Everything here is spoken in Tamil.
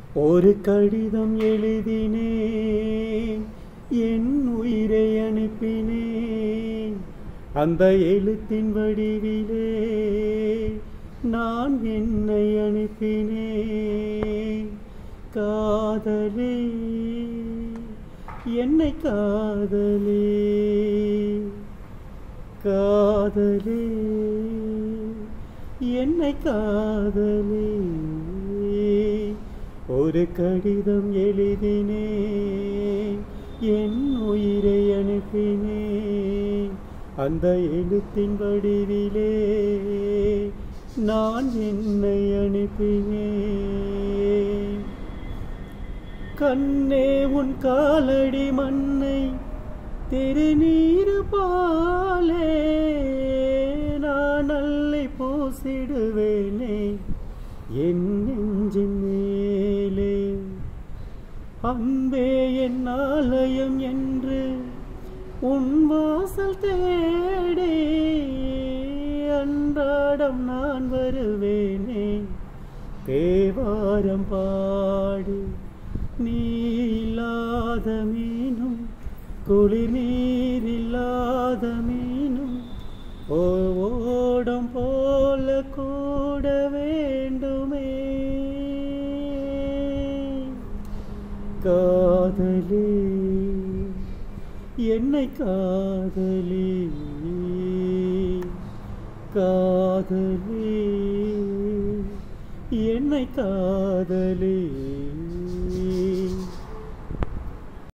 ஒரு கடிதம் எழுதினேன் என் உயிரை அனுப்பினேன் அந்த எழுத்தின் வடிவிலே நான் என்னை அனுப்பினேன் காதலே என்னை காதலே காதலே என்னை காதலே ஒரு கடிதம் எழுதினேன் என் உயிரை அனுப்பினேன் அந்த எழுத்தின் வடிவிலே நான் என்னை அனுப்பினேன் கண்ணே உன் காலடி மண்ணை திருநீர் பாலே நான் அள்ளி பூசிடுவேனே என் நெஞ்சின் மேலே அன்பே என் ஆலயம் என்று உன் வாசல் தேடி அன்றாடம் நான் வருவேனே தேவாரம் பாடி நீ இல்லாத மீனும் குளிர் நீர் இல்லாத மீனும் ஓ- ஓடம் போல கூட வேண்டுமே காதலே என்னை காதலே காதலே என்னை காதலே